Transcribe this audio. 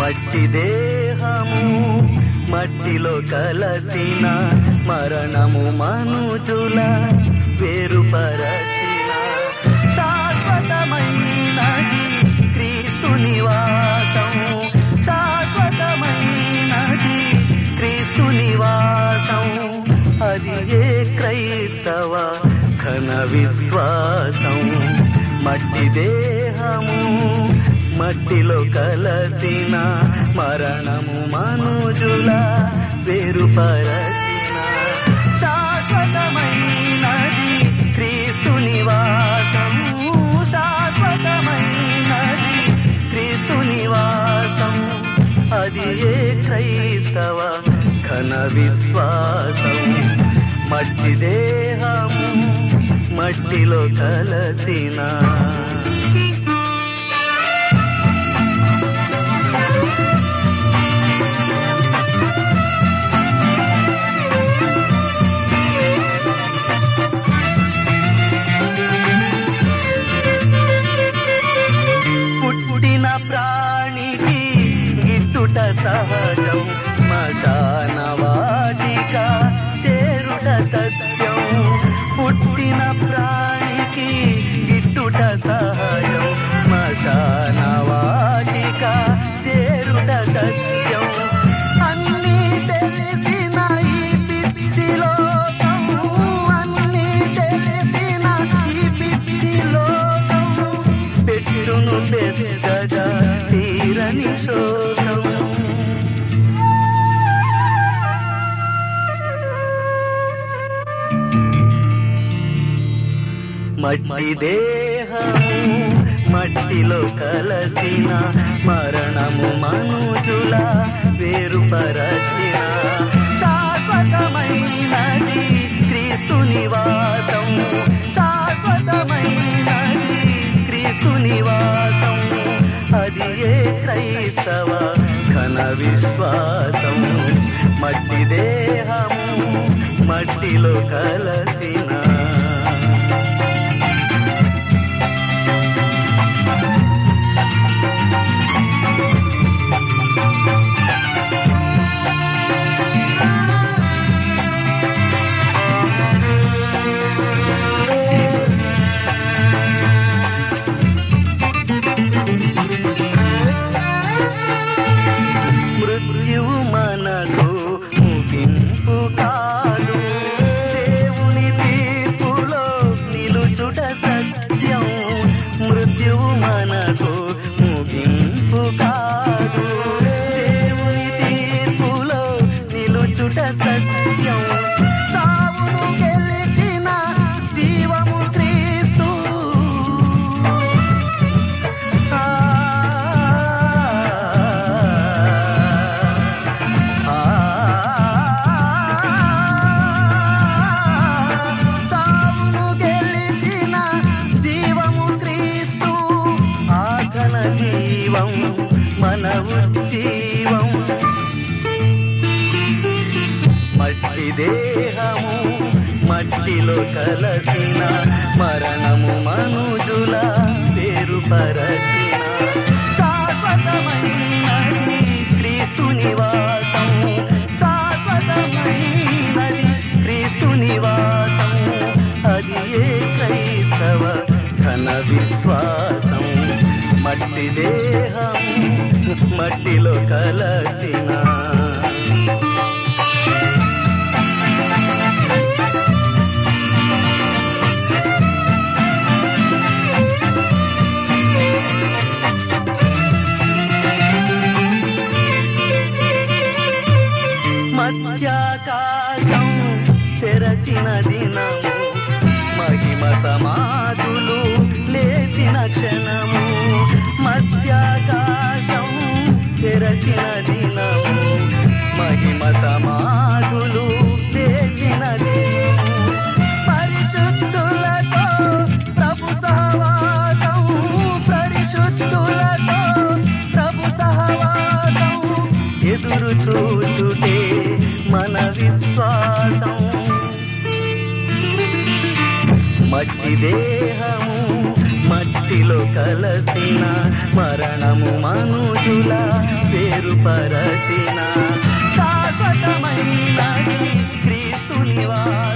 మట్టి దేహము మట్టిలో కలసిన మరణము మనుజుల వేరుపరచిన శాశ్వతమైనది క్రీస్తు నివాసం శాశ్వతమైనది క్రీస్తు నివాసం అది ఏ క్రైస్తవ ఘన విశ్వాసం మట్టి దేహము మట్టిలో కలసిన మరణము మనుజుల వేరుపరచిన శాశ్వతమైనది క్రీస్తు నివాసము శాశ్వతమైనది క్రీస్తు నివాసం అది ఏ క్రైస్తవ ఘన విశ్వాసం మట్టి దేహము మట్టిలో కలసిన పుట్టిన ప్రాణికి గిట్టుట సహజం శ్మశానవాటిక చేరుట సత్యం పుట్టిన ప్రాణికి గిట్టుట సహజం శ్మశానవాటిక చేరుట సత్యం అన్నీ తెలిసిన ఈ పిచ్చి లోకం అన్నీ తెలిసిన ఈ పిచ్చి లోకం పెట్టును పెద్దగా తీరని శోకం మట్టి దేహము మట్టిలో కలసిన మరణము మనుజుల వేరుపరచిన శాశ్వతమైనది క్రీస్తు నివాసం శాశ్వతమైనది క్రీస్తు నివాసం అది ఏ క్రైస్తవ ఘన విశ్వాసం మట్టి దేహము మట్టిలో కలసిన మృత్యువు మనకు ముగింపు కాదు దేవుని తీర్పులో నిలుచుట సత్యం మృత్యువు మనకు ముగింపు కాదు దేవుని తీర్పులో నిలుచుట సత్యం సావును గెలిచిన జీవము క్రీస్తు ఆ సావును గెలిచిన జీవము క్రీస్తు ఆకన జీవం మన ఉజ్జీవం మట్టి దేహము మట్టిలో కలసిన మరణము మనుజుల పేరుపరచిన శాశ్వతమైనది క్రీస్తు నివాసం శాశ్వతమైనది క్రీస్తు నివాసం అది ఏ క్రైస్తవ ఘన విశ్వాసం మట్టి దేహం మట్టిలో కలసిన మధ్యాకాశం తెరచిన దినము మహిమ సమాధులు లేచిన క్షణము మధ్యాకాశం తెరచిన దినము మహిమ సమాధులు లేచిన దినము పరిశుద్ధులతో ప్రభు సహవాసం పరిశుద్ధులతో ప్రభు సహవాసం ఎదురు చూచుటే మన విశ్వాసం మట్టి దేహము మట్టిలో కలసిన మరణము మనుజుల పేరు వేరుపరచిన శాశ్వతమైనది క్రీస్తు నివాసం